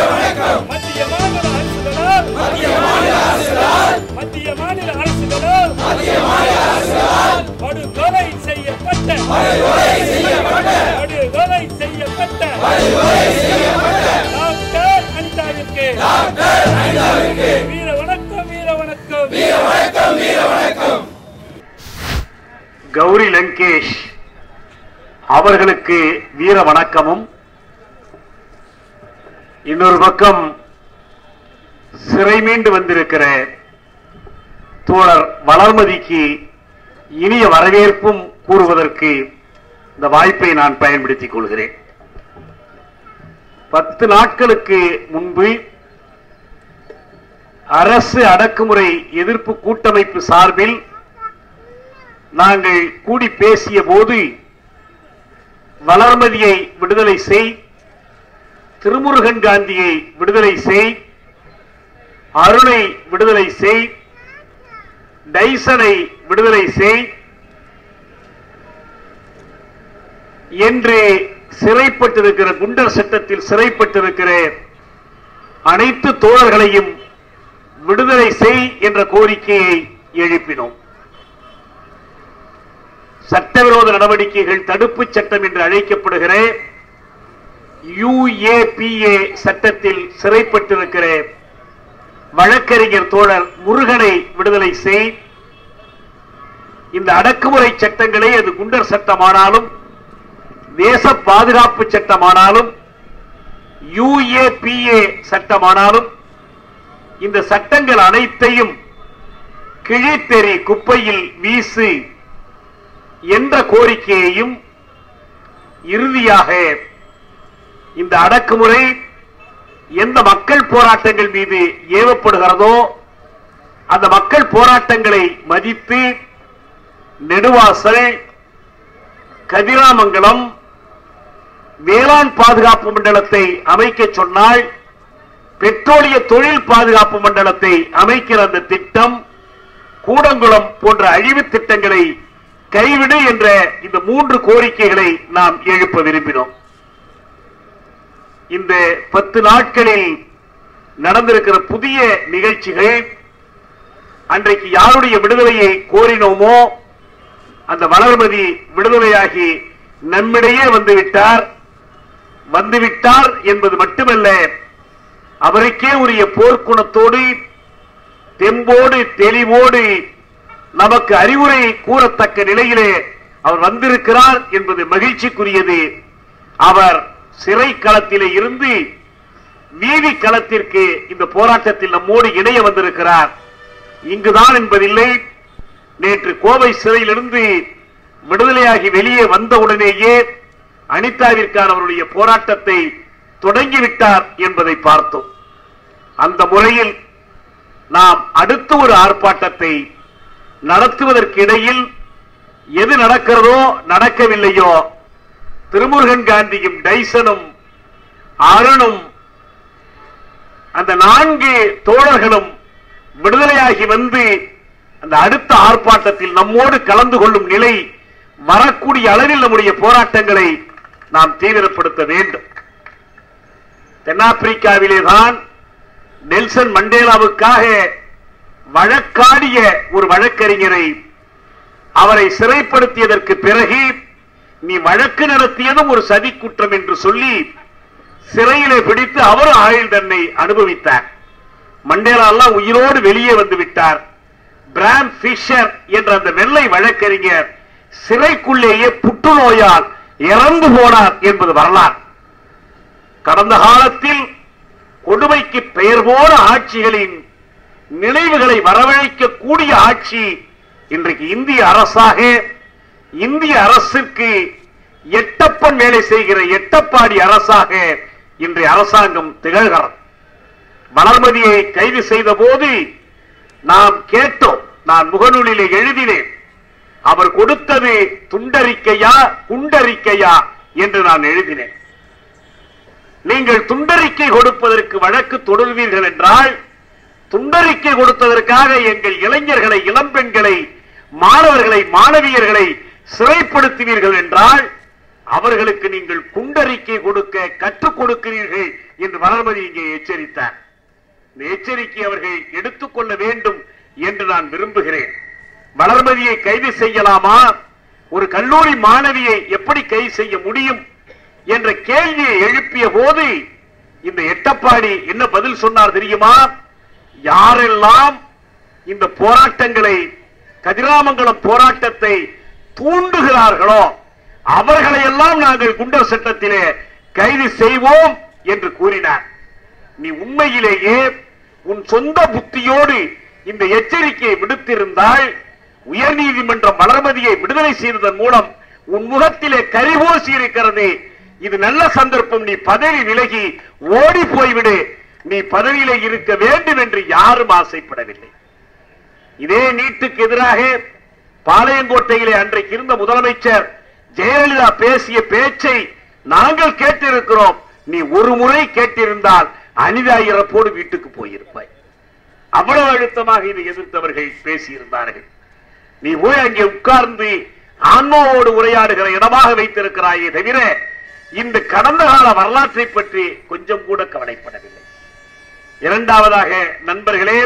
மத்திய மாநில அரசுகளால் மத்திய மாநில அரசுகளால் படுகொலை செய்யப்பட்ட படுகொலை செய்யப்பட்ட டாக்டர் அனிதாவிற்கு வீர வணக்கம் வீர வணக்கம் கௌரி லங்கேஷ் அவர்களுக்கு வீர வணக்கமும் இன்னொரு பக்கம் சிறை மீண்டு வந்திருக்கிற தோழர் வளர்மதிக்கு இனிய வரவேற்பும் கூறுவதற்கு இந்த வாய்ப்பை நான் பயன்படுத்திக் கொள்கிறேன் பத்து நாட்களுக்கு முன்பு அரசு அடக்குமுறை எதிர்ப்பு கூட்டமைப்பு சார்பில் நாங்கள் கூடி பேசிய போது வளர்மதியை விடுதலை செய் திருமுருகன் காந்தியை விடுதலை செய் அருணை விடுதலை செய் டைசனை விடுதலை செய் என்று சிறைப்பட்டிருக்கிற குண்டர் சட்டத்தில் சிறைப்பட்டிருக்கிற அனைத்து தோழர்களையும் விடுதலை செய் என்ற கோரிக்கையை எழுப்பினோம் சட்டவிரோத நடவடிக்கைகள் தடுப்பு சட்டம் என்று அழைக்கப்படுகிற யுஏபிஏ சட்டத்தில் சிறைப்பட்டிருக்கிற வழக்கறிஞர் தோழர் முருகனை விடுதலை செய் இந்த அடக்குமுறை சட்டங்களே அது குண்டர் சட்டமானாலும் தேச பாதுகாப்பு சட்டமானாலும் யுஏபிஏ சட்டமானாலும் இந்த சட்டங்கள் அனைத்தையும் கிழித்தெறி குப்பையில் வீசு என்ற கோரிக்கையையும் இறுதியாக இந்த அடக்குமுறை எந்த மக்கள் போராட்டங்கள் மீது ஏவப்படுகிறதோ அந்த மக்கள் போராட்டங்களை மதித்து நெடுவாசல் கதிராமங்கலம் வேளாண் பாதுகாப்பு மண்டலத்தை அமைக்க சொன்னால் பெட்ரோலிய தொழில் பாதுகாப்பு மண்டலத்தை அமைக்கிற அந்த திட்டம் கூடங்குளம் போன்ற அழிவு திட்டங்களை கைவிடு என்ற இந்த மூன்று கோரிக்கைகளை நாம் எழுப்ப விரும்பினோம் இந்த பத்து நாட்களில் நடந்திருக்கிற புதிய நிகழ்ச்சிகள் அன்றைக்கு யாருடைய விடுதலையை கோரினோமோ அந்த வளர்மதி விடுதலையாகி நம்மிடையே வந்துவிட்டார் வந்துவிட்டார் என்பது மட்டுமல்ல அவருக்கே உரிய போர்க்குணத்தோடு தெம்போடு தெளிவோடு நமக்கு அறிவுரை கூறத்தக்க நிலையிலே அவர் வந்திருக்கிறார் என்பது மகிழ்ச்சிக்குரியது அவர் சிறை களத்திலே இருந்து நீதி களத்திற்கு இந்த போராட்டத்தில் நம்மோடு இணைய வந்திருக்கிறார் இங்குதான் என்பதில்லை நேற்று கோவை சிறையிலிருந்து விடுதலையாகி வெளியே வந்தவுடனேயே அனிதாவிற்கான அவருடைய போராட்டத்தை தொடங்கிவிட்டார் என்பதை பார்த்தோம் அந்த முறையில் நாம் அடுத்த ஒரு ஆர்ப்பாட்டத்தை நடத்துவதற்கு இடையில் எது நடக்கிறதோ நடக்கவில்லையோ திருமுருகன் காந்தியும் டைசனும் அருணும் அந்த நான்கு தோழர்களும் விடுதலையாகி வந்து அந்த அடுத்த ஆர்ப்பாட்டத்தில் நம்மோடு கலந்து கொள்ளும் நிலை வரக்கூடிய அளவில் நம்முடைய போராட்டங்களை நாம் தீவிரப்படுத்த வேண்டும் தென்னாப்பிரிக்காவிலே தான் நெல்சன் மண்டேலாவுக்காக வழக்காடிய ஒரு வழக்கறிஞரை அவரை சிறைப்படுத்தியதற்கு பிறகு நீ வழக்கு நடத்தியதும் ஒரு சதி குற்றம் என்று சொல்லி சிறையிலே பிடித்து அவர் ஆயுள் தன்னை அனுபவித்தார் மண்டேலா எல்லாம் உயிரோடு வெளியே வந்து விட்டார் பிராம் பிஷர் என்ற அந்த வெள்ளை வழக்கறிஞர் சிறைக்குள்ளேயே புற்றுநோயால் இறந்து போனார் என்பது வரலாறு கடந்த காலத்தில் கொடுமைக்கு பெயர் போன ஆட்சிகளின் நினைவுகளை வரவழைக்க கூடிய ஆட்சி இன்றைக்கு இந்திய அரசாக இந்திய அரசுக்கு எட்டப்பன் வேலை செய்கிற எட்டப்பாடி அரசாக இன்றைய அரசாங்கம் திகழ்கிறது வளர்மதியை கைது செய்த போது நாம் கேட்டோம் நான் முகநூலிலே எழுதினேன் அவர் கொடுத்தது துண்டறிக்கையா குண்டறிக்கையா என்று நான் எழுதினேன் நீங்கள் துண்டறிக்கை கொடுப்பதற்கு வழக்கு தொடர்வீர்கள் என்றால் துண்டறிக்கை கொடுத்ததற்காக எங்கள் இளைஞர்களை இளம்பெண்களை மாணவர்களை மாணவியர்களை சிறைப்படுத்துவீர்கள் என்றால் அவர்களுக்கு நீங்கள் குண்டறிக்கை கொடுக்க கற்றுக் கொடுக்கிறீர்கள் என்று வளர்மதி இங்கே எச்சரித்தார் இந்த எச்சரிக்கை அவர்கள் எடுத்துக்கொள்ள வேண்டும் என்று நான் விரும்புகிறேன் வளர்மதியை கைது செய்யலாமா ஒரு கல்லூரி மாணவியை எப்படி கைது செய்ய முடியும் என்ற கேள்வியை எழுப்பிய போது இந்த எட்டப்பாடி என்ன பதில் சொன்னார் தெரியுமா யாரெல்லாம் இந்த போராட்டங்களை கதிராமங்கலம் போராட்டத்தை தூண்டுகிறார்களோ அவர்களை எல்லாம் நாங்கள் குண்டர் சட்டத்திலே கைது செய்வோம் என்று கூறினார் நீ உண்மையிலேயே உன் சொந்த புத்தியோடு இந்த எச்சரிக்கையை விடுத்திருந்தால் உயர்நீதிமன்றம் வளர்மதியை விடுதலை செய்ததன் மூலம் உன் முகத்திலே கரிபூசி இருக்கிறது இது நல்ல சந்தர்ப்பம் நீ பதவி விலகி ஓடி போய்விடு நீ பதவியிலே இருக்க வேண்டும் என்று யாரும் ஆசைப்படவில்லை இதே நீட்டுக்கு எதிராக பாளையங்கோட்டையிலே அன்றைக்கு இருந்த முதலமைச்சர் ஜெயலலிதா பேசிய பேச்சை நாங்கள் கேட்டிருக்கிறோம் நீ ஒரு முறை கேட்டிருந்தால் அனிதா இறப்போடு வீட்டுக்கு போயிருப்பாய் அவ்வளவு அழுத்தமாக இதை எதிர்த்தவர்கள் பேசியிருந்தார்கள் நீ போய் அங்கே உட்கார்ந்து ஆன்மாவோடு உரையாடுகிற இடமாக வைத்திருக்கிறாயே தவிர இந்த கடந்த கால வரலாற்றை பற்றி கொஞ்சம் கூட கவலைப்படவில்லை இரண்டாவதாக நண்பர்களே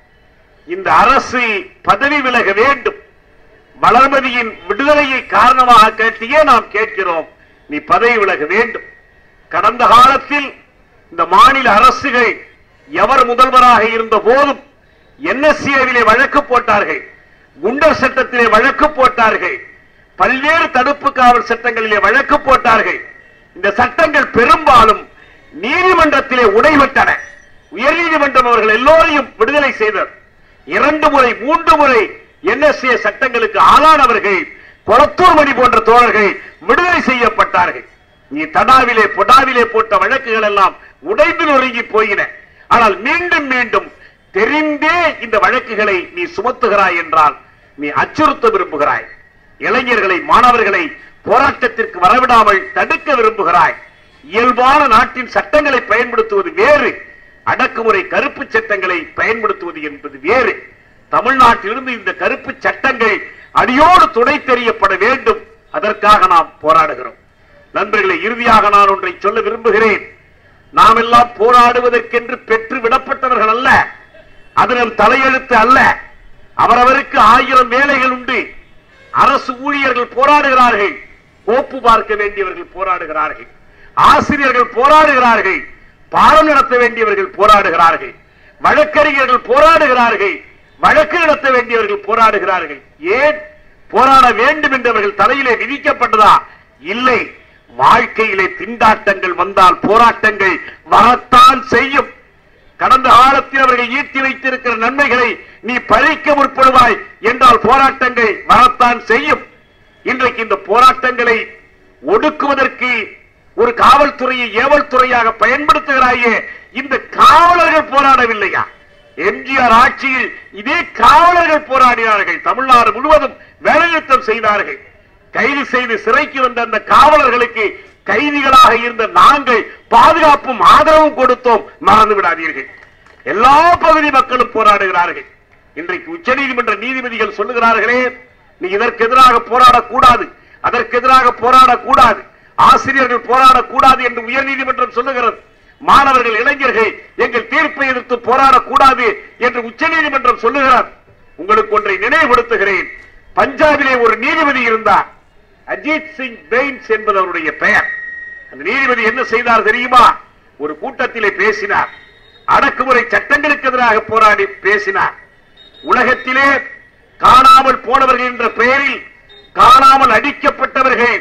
இந்த அரசு பதவி விலக வேண்டும் வளர்மதியின் விடுதலையை காரணமாக கேட்டியே நாம் கேட்கிறோம் நீ பதவி விலக வேண்டும் கடந்த காலத்தில் இந்த மாநில அரசுகள் எவர் முதல்வராக இருந்த போதும் என்எஸ்சிஏவிலே வழக்கு போட்டார்கள் குண்டர் சட்டத்திலே வழக்கு போட்டார்கள் பல்வேறு தடுப்பு காவல் சட்டங்களிலே வழக்கு போட்டார்கள் இந்த சட்டங்கள் பெரும்பாலும் நீதிமன்றத்திலே உடைபட்டன உயர்நீதிமன்றம் அவர்கள் எல்லோரையும் விடுதலை செய்தது இரண்டு முறை மூன்று முறை என்எஸ்ஏ சட்டங்களுக்கு ஆளானவர்கள் கொளத்தூர் மணி போன்ற தோழர்கள் விடுதலை செய்யப்பட்டார்கள் நீ தடாவிலே பொடாவிலே போட்ட வழக்குகள் எல்லாம் உடைந்து நொறுங்கி போயின ஆனால் மீண்டும் மீண்டும் தெரிந்தே இந்த வழக்குகளை நீ சுமத்துகிறாய் என்றால் நீ அச்சுறுத்த விரும்புகிறாய் இளைஞர்களை மாணவர்களை போராட்டத்திற்கு வரவிடாமல் தடுக்க விரும்புகிறாய் இயல்பான நாட்டின் சட்டங்களை பயன்படுத்துவது வேறு அடக்குமுறை கருப்பு சட்டங்களை பயன்படுத்துவது என்பது வேறு தமிழ்நாட்டிலிருந்து இந்த கருப்பு சட்டங்கள் அடியோடு துணை தெரியப்பட வேண்டும் அதற்காக நாம் போராடுகிறோம் நண்பர்களை இறுதியாக நான் ஒன்றை சொல்ல விரும்புகிறேன் நாம் எல்லாம் போராடுவதற்கென்று பெற்று விடப்பட்டவர்கள் அல்ல அது நம் தலையெழுத்து அல்ல அவரவருக்கு ஆயிரம் வேலைகள் உண்டு அரசு ஊழியர்கள் போராடுகிறார்கள் கோப்பு பார்க்க வேண்டியவர்கள் போராடுகிறார்கள் ஆசிரியர்கள் போராடுகிறார்கள் பாடம் நடத்த வேண்டியவர்கள் போராடுகிறார்கள் வழக்கறிஞர்கள் போராடுகிறார்கள் வழக்கு நடத்த வேண்டியவர்கள் போராடுகிறார்கள் ஏன் போராட வேண்டும் என்றவர்கள் தலையிலே விதிக்கப்பட்டதா இல்லை வாழ்க்கையிலே திண்டாட்டங்கள் வந்தால் போராட்டங்கள் வரத்தான் செய்யும் கடந்த காலத்தில் அவர்கள் ஈட்டி வைத்திருக்கிற நன்மைகளை நீ பறிக்க முற்படுவாய் என்றால் போராட்டங்கள் வரத்தான் செய்யும் இன்றைக்கு இந்த போராட்டங்களை ஒடுக்குவதற்கு ஒரு காவல்துறையை ஏவல் துறையாக பயன்படுத்துகிறாயே இந்த காவலர்கள் போராடவில்லையா எம்ஜிஆர் ஆட்சியில் இதே காவலர்கள் போராடினார்கள் தமிழ்நாடு முழுவதும் வேலைநிறுத்தம் செய்தார்கள் கைது செய்து சிறைக்கு வந்த அந்த காவலர்களுக்கு கைதிகளாக இருந்த நாங்கள் பாதுகாப்பும் ஆதரவும் கொடுத்தோம் மறந்து விடாதீர்கள் எல்லா பகுதி மக்களும் போராடுகிறார்கள் இன்றைக்கு உச்சநீதிமன்ற நீதிபதிகள் சொல்லுகிறார்களே நீ இதற்கு எதிராக போராடக்கூடாது அதற்கு எதிராக போராடக்கூடாது ஆசிரியர்கள் போராடக்கூடாது என்று உயர்நீதிமன்றம் சொல்லுகிறது மாணவர்கள் இளைஞர்கள் எங்கள் தீர்ப்பை எதிர்த்து போராடக்கூடாது என்று உச்சநீதிமன்றம் சொல்லுகிறார் உங்களுக்கு ஒன்றை நினைவுபடுத்துகிறேன் பஞ்சாபிலே ஒரு நீதிபதி இருந்தார் அஜித் சிங் பெயின்ஸ் என்பது அவருடைய பெயர் அந்த நீதிபதி என்ன செய்தார் தெரியுமா ஒரு கூட்டத்திலே பேசினார் அடக்குமுறை சட்டங்களுக்கு எதிராக போராடி பேசினார் உலகத்திலே காணாமல் போனவர்கள் என்ற பெயரில் காணாமல் அடிக்கப்பட்டவர்கள்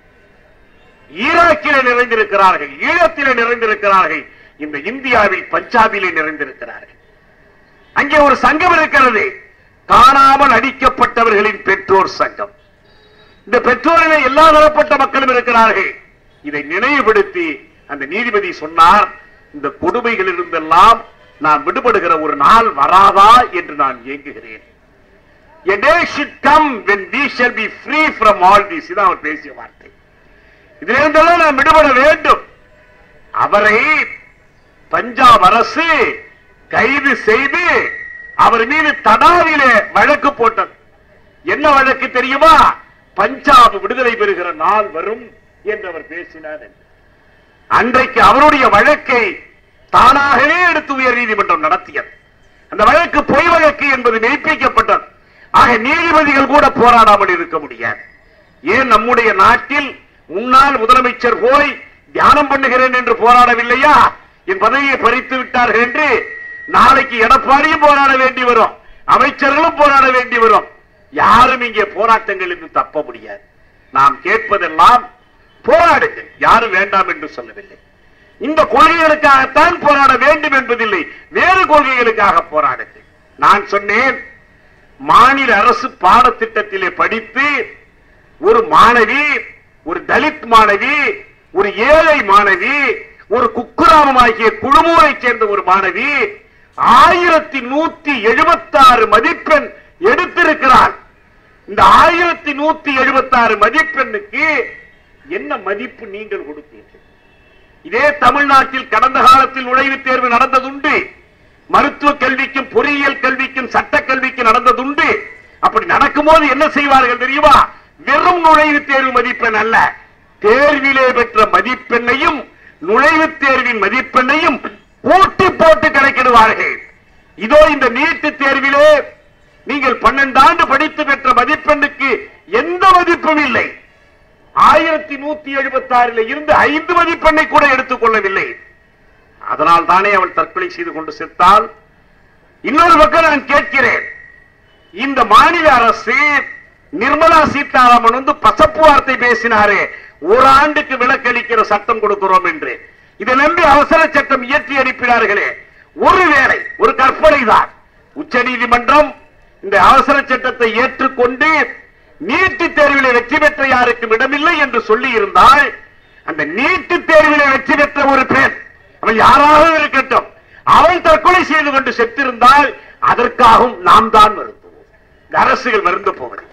ஈராக்கிலே நிறைந்திருக்கிறார்கள் ஈழத்திலே நிறைந்திருக்கிறார்கள் இந்த இந்தியாவில் பஞ்சாபிலே நிறைந்திருக்கிறார்கள் அங்கே ஒரு சங்கம் இருக்கிறது காணாமல் அடிக்கப்பட்டவர்களின் பெற்றோர் சங்கம் இந்த பெற்றோரிலே எல்லா தரப்பட்ட மக்களும் இருக்கிறார்கள் இதை நினைவுபடுத்தி அந்த நீதிபதி சொன்னார் இந்த கொடுமைகளிலிருந்தெல்லாம் நான் விடுபடுகிற ஒரு நாள் வராதா என்று நான் ஏங்குகிறேன் A day should come when we shall be free from all this இதான் அவர் பேசிய வார்த்தை இதிலிருந்தெல்லாம் நாம் விடுபட வேண்டும் அவரை பஞ்சாப் அரசு கைது செய்து அவர் மீது தடாவிலே வழக்கு போட்டது என்ன வழக்கு தெரியுமா பஞ்சாப் விடுதலை பெறுகிற நாள் வரும் என்று அவர் பேசினார் என்று. அன்றைக்கு அவருடைய வழக்கை தானாகவே எடுத்து உயர் நீதிமன்றம் நடத்தியது அந்த வழக்கு பொய் வழக்கு என்பது மெய்ப்பிக்கப்பட்டது ஆக நீதிபதிகள் கூட போராடாமல் இருக்க முடியாது ஏன் நம்முடைய நாட்டில் முன்னாள் முதலமைச்சர் போய் தியானம் பண்ணுகிறேன் என்று போராடவில்லையா என் பதவியை பறித்து விட்டார்கள் என்று நாளைக்கு எடப்பாடியும் போராட வேண்டி வரும் அமைச்சர்களும் போராட வேண்டி வரும் யாரும் இங்கே போராட்டங்கள் இருந்து தப்ப முடியாது நாம் கேட்பதெல்லாம் போராடுங்கள் யாரும் வேண்டாம் என்று சொல்லவில்லை இந்த கொள்கைகளுக்காகத்தான் போராட வேண்டும் என்பதில்லை வேறு கொள்கைகளுக்காக போராடுங்கள் நான் சொன்னேன் மாநில அரசு பாடத்திட்டத்திலே படித்து ஒரு மாணவி ஒரு தலித் மாணவி ஒரு ஏழை மாணவி ஒரு குக்கிராமம் ஆகிய குழுமூரை சேர்ந்த ஒரு மாணவி ஆயிரத்தி நூத்தி எழுபத்தாறு மதிப்பெண் எடுத்திருக்கிறார் இந்த ஆயிரத்தி நூத்தி எழுபத்தாறு மதிப்பெண்ணுக்கு என்ன மதிப்பு நீங்கள் கொடுத்தீர்கள் இதே தமிழ்நாட்டில் கடந்த காலத்தில் நுழைவுத் தேர்வு நடந்ததுண்டு மருத்துவ கல்விக்கும் பொறியியல் கல்விக்கும் சட்ட கல்விக்கும் நடந்ததுண்டு அப்படி நடக்கும்போது என்ன செய்வார்கள் தெரியுமா வெறும் நுழைவுத் தேர்வு மதிப்பெண் அல்ல தேர்விலே பெற்ற மதிப்பெண்ணையும் நுழைவுத் தேர்வின் மதிப்பெண்ணையும் கூட்டி போட்டு கணக்கிடுவார்கள் இதோ இந்த நீட்டு தேர்விலே நீங்கள் பன்னெண்டு ஆண்டு படித்து பெற்ற மதிப்பெண்ணுக்கு எந்த மதிப்பும் இல்லை ஆயிரத்தி நூத்தி எழுபத்தி ஆறில் இருந்து ஐந்து மதிப்பெண்ணை கூட எடுத்துக் கொள்ளவில்லை அதனால் தானே அவள் தற்கொலை செய்து கொண்டு செத்தால் இன்னொரு பக்கம் நான் கேட்கிறேன் இந்த மாநில அரசு நிர்மலா சீதாராமன் வந்து பசப்பு வார்த்தை பேசினாரே ஒரு ஆண்டுக்கு விலக்களிக்கிற சட்டம் கொடுக்கிறோம் என்று இதை நம்பி அவசர சட்டம் இயற்றி அனுப்பினார்களே ஒருவேளை ஒரு கற்பனை தான் உச்ச நீதிமன்றம் இந்த அவசர சட்டத்தை ஏற்றுக்கொண்டு நீட்டு தேர்விலே வெற்றி பெற்ற யாருக்கும் இடமில்லை என்று சொல்லி இருந்தால் அந்த நீட்டு தேர்விலே வெற்றி பெற்ற ஒரு பெண் அவள் யாராக இருக்கட்டும் அவள் தற்கொலை செய்து கொண்டு செத்திருந்தால் அதற்காகவும் நாம் தான் வருந்துவோம் இந்த அரசுகள் வருந்த போவதில்லை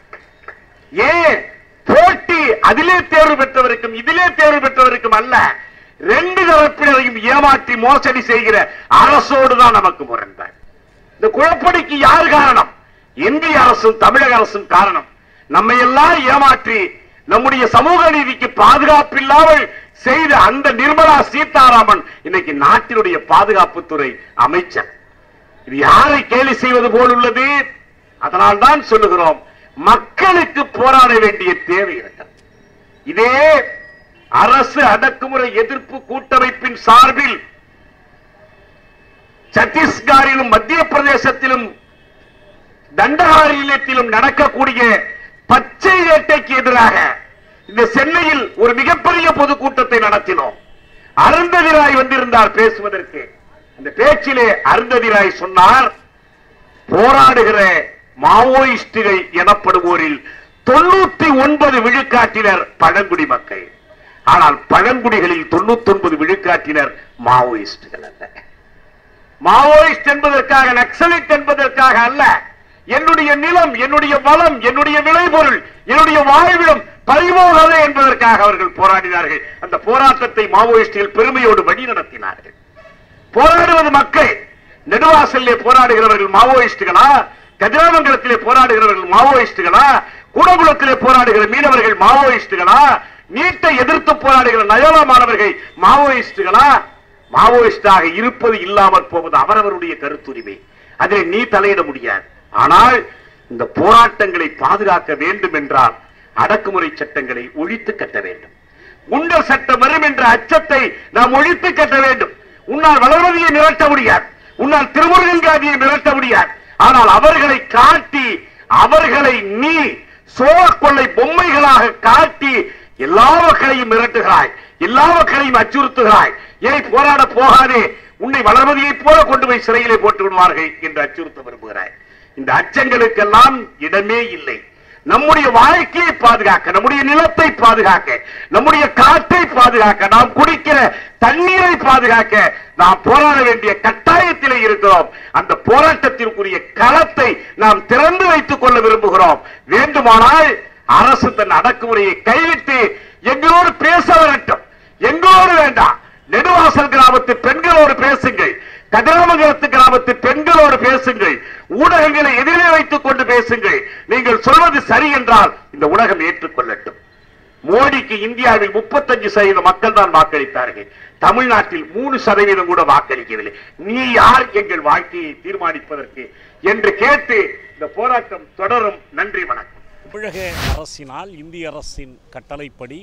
ஏன் போட்டி அதிலே தேர்வு பெற்றவருக்கும் இதிலே தேர்வு பெற்றவருக்கும் அல்ல ரெண்டு தரப்பினரையும் ஏமாற்றி மோசடி செய்கிற அரசோடு தான் நமக்கு முரண்பாடு இந்த குழப்படிக்கு யார் காரணம் இந்திய அரசும் தமிழக அரசும் காரணம் நம்மை எல்லாம் ஏமாற்றி நம்முடைய சமூக நீதிக்கு பாதுகாப்பு இல்லாமல் செய்த அந்த நிர்மலா சீதாராமன் இன்னைக்கு நாட்டினுடைய பாதுகாப்புத்துறை அமைச்சர் இது யாரை கேலி செய்வது போல் உள்ளது அதனால் தான் சொல்லுகிறோம் மக்களுக்கு போராட வேண்டிய தேவை இருக்கிறது இதே அரசு அடக்குமுறை எதிர்ப்பு கூட்டமைப்பின் சார்பில் சத்தீஸ்கரிலும் மத்திய பிரதேசத்திலும் தண்டகாரண்யத்திலும் நடக்கக்கூடிய பச்சை வேட்டைக்கு எதிராக இந்த சென்னையில் ஒரு மிகப்பெரிய பொதுக்கூட்டத்தை நடத்தினோம் அருந்ததி ராய் வந்திருந்தார் பேசுவதற்கு அந்த பேச்சிலே அருந்ததி ராய் சொன்னார் போராடுகிற மாவோயிஸ்டுகள் எனப்படுவோரில் தொண்ணூத்தி ஒன்பது விழுக்காட்டினர் பழங்குடி மக்கள் ஆனால் பழங்குடிகளில் தொண்ணூத்தி ஒன்பது விழுக்காட்டினர் மாவோயிஸ்டுகள் அல்ல மாவோயிஸ்ட் என்பதற்காக நக்சலைட் என்பதற்காக அல்ல என்னுடைய நிலம் என்னுடைய வளம் என்னுடைய விளைபொருள் என்னுடைய வாழ்விடம் பறிபோகாதே என்பதற்காக அவர்கள் போராடினார்கள் அந்த போராட்டத்தை மாவோயிஸ்டுகள் பெருமையோடு வழி நடத்தினார்கள் போராடுவது மக்கள் நெடுவாசலிலே போராடுகிறவர்கள் மாவோயிஸ்டுகளா கதிராமங்கலத்திலே போராடுகிறவர்கள் மாவோயிஸ்டுகளா கூடங்குளத்திலே போராடுகிற மீனவர்கள் மாவோயிஸ்டுகளா நீட்டை எதிர்த்து போராடுகிற நயோலா மாணவர்கள் மாவோயிஸ்டுகளா மாவோயிஸ்டாக இருப்பது இல்லாமல் போவது அவரவருடைய கருத்துரிமை அதில் நீ தலையிட முடியாது ஆனால் இந்த போராட்டங்களை பாதுகாக்க வேண்டும் என்றால் அடக்குமுறை சட்டங்களை ஒழித்து கட்ட வேண்டும் குண்டர் சட்டம் வரும் என்ற அச்சத்தை நாம் ஒழித்து கட்ட வேண்டும் உன்னால் வளர்வதியை மிரட்ட முடியாது உன்னால் திருமுருகன் காதியை மிரட்ட முடியாது ஆனால் அவர்களை காட்டி அவர்களை நீ சோழக்கொள்ளை பொம்மைகளாக காட்டி எல்லா மக்களையும் மிரட்டுகிறாய் எல்லா மக்களையும் அச்சுறுத்துகிறாய் ஏன் போராட போகாதே உன்னை வளர்வதியைப் போல கொண்டு போய் சிறையிலே போட்டு விடுவார்கள் என்று அச்சுறுத்த விரும்புகிறாய் இந்த அச்சங்களுக்கெல்லாம் இடமே இல்லை நம்முடைய வாழ்க்கையை பாதுகாக்க நம்முடைய நிலத்தை பாதுகாக்க நம்முடைய காற்றை பாதுகாக்க நாம் குடிக்கிற தண்ணீரை பாதுகாக்க நாம் போராட வேண்டிய கட்டாயத்திலே இருக்கிறோம் அந்த போராட்டத்திற்குரிய களத்தை நாம் திறந்து வைத்துக் கொள்ள விரும்புகிறோம் வேண்டுமானால் அரசு தன் அடக்குமுறையை கைவிட்டு எங்களோடு பேச வரட்டும் எங்களோடு வேண்டாம் நெடுவாசல் கிராமத்து பெண்களோடு பேசுங்கள் கதிராமங்கலத்து கிராமத்து பெண்களோடு பேசுங்கள் ஊடகங்களை எதிரே வைத்துக் கொண்டு பேசுங்கள் நீங்கள் சொல்வது சரி என்றால் இந்த உலகம் ஏற்றுக்கொள்ளட்டும் மோடிக்கு இந்தியாவில் முப்பத்தஞ்சு சதவீத மக்கள் தான் வாக்களித்தார்கள் தமிழ்நாட்டில் மூணு சதவீதம் கூட வாக்களிக்கவில்லை நீ யார் எங்கள் வாழ்க்கையை தீர்மானிப்பதற்கு என்று கேட்டு இந்த போராட்டம் தொடரும் நன்றி வணக்கம் தமிழக அரசினால் இந்திய அரசின் கட்டளைப்படி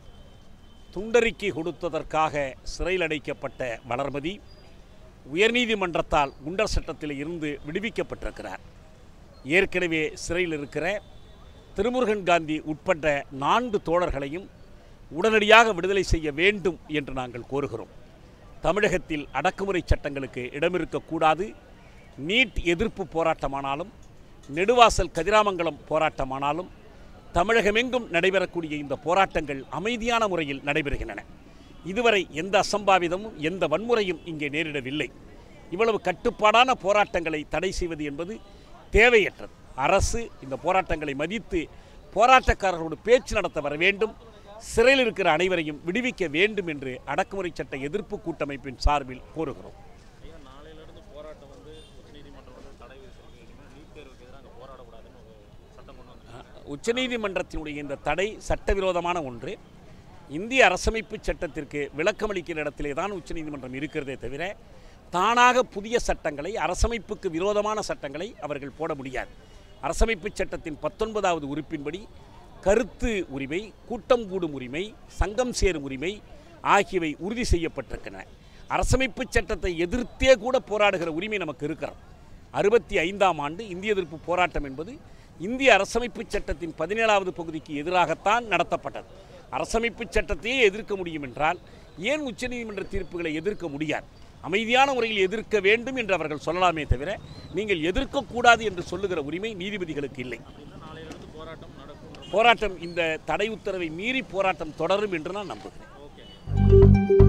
துண்டறிக்கை கொடுத்ததற்காக சிறையில் அடைக்கப்பட்ட வளர்மதி உயர்நீதிமன்றத்தால் குண்டர் சட்டத்தில் இருந்து விடுவிக்கப்பட்டிருக்கிறார் ஏற்கனவே சிறையில் இருக்கிற திருமுருகன் காந்தி உட்பட்ட நான்கு தோழர்களையும் உடனடியாக விடுதலை செய்ய வேண்டும் என்று நாங்கள் கோருகிறோம் தமிழகத்தில் அடக்குமுறை சட்டங்களுக்கு இடமிருக்கக்கூடாது நீட் எதிர்ப்பு போராட்டமானாலும் நெடுவாசல் கதிராமங்கலம் போராட்டமானாலும் தமிழகமெங்கும் நடைபெறக்கூடிய இந்த போராட்டங்கள் அமைதியான முறையில் நடைபெறுகின்றன இதுவரை எந்த அசம்பாவிதமும் எந்த வன்முறையும் இங்கே நேரிடவில்லை இவ்வளவு கட்டுப்பாடான போராட்டங்களை தடை செய்வது என்பது தேவையற்றது அரசு இந்த போராட்டங்களை மதித்து போராட்டக்காரர்களோடு பேச்சு நடத்த வர வேண்டும் சிறையில் இருக்கிற அனைவரையும் விடுவிக்க வேண்டும் என்று அடக்குமுறை சட்ட எதிர்ப்பு கூட்டமைப்பின் சார்பில் கோருகிறோம் ஐயா நாளையிலிருந்து போராட்டம் வந்து உச்சநீதிமன்றம் வந்து தடை விதிச்சிருக்கு இனிமேல் நீட் தேர்வுக்கு எதிராக அங்கே போராடக்கூடாதுன்னு ஒரு சட்டம் கொண்டு வந்து உச்சநீதிமன்றத்தினுடைய இந்த தடை சட்டவிரோதமான ஒன்று இந்திய அரசமைப்பு சட்டத்திற்கு விளக்கமளிக்கிற இடத்திலே தான் உச்சநீதிமன்றம் இருக்கிறதே தவிர தானாக புதிய சட்டங்களை அரசமைப்புக்கு விரோதமான சட்டங்களை அவர்கள் போட முடியாது அரசமைப்பு சட்டத்தின் பத்தொன்பதாவது உறுப்பின்படி கருத்து உரிமை கூட்டம் கூடும் உரிமை சங்கம் சேரும் உரிமை ஆகியவை உறுதி செய்யப்பட்டிருக்கின்றன அரசமைப்பு சட்டத்தை எதிர்த்தே கூட போராடுகிற உரிமை நமக்கு இருக்கிறது அறுபத்தி ஐந்தாம் ஆண்டு இந்திய எதிர்ப்பு போராட்டம் என்பது இந்திய அரசமைப்பு சட்டத்தின் பதினேழாவது பகுதிக்கு எதிராகத்தான் நடத்தப்பட்டது அரசமைப்பு சட்டத்தையே எதிர்க்க முடியும் என்றால் ஏன் உச்சநீதிமன்ற தீர்ப்புகளை எதிர்க்க முடியாது அமைதியான முறையில் எதிர்க்க வேண்டும் என்று அவர்கள் சொல்லலாமே தவிர நீங்கள் எதிர்க்கக்கூடாது என்று சொல்லுகிற உரிமை நீதிபதிகளுக்கு இல்லை நாளையிலிருந்து போராட்டம் நடக்கும் போராட்டம் இந்த தடை உத்தரவை மீறி போராட்டம் தொடரும் என்று நான் நம்புகிறேன் ஓகே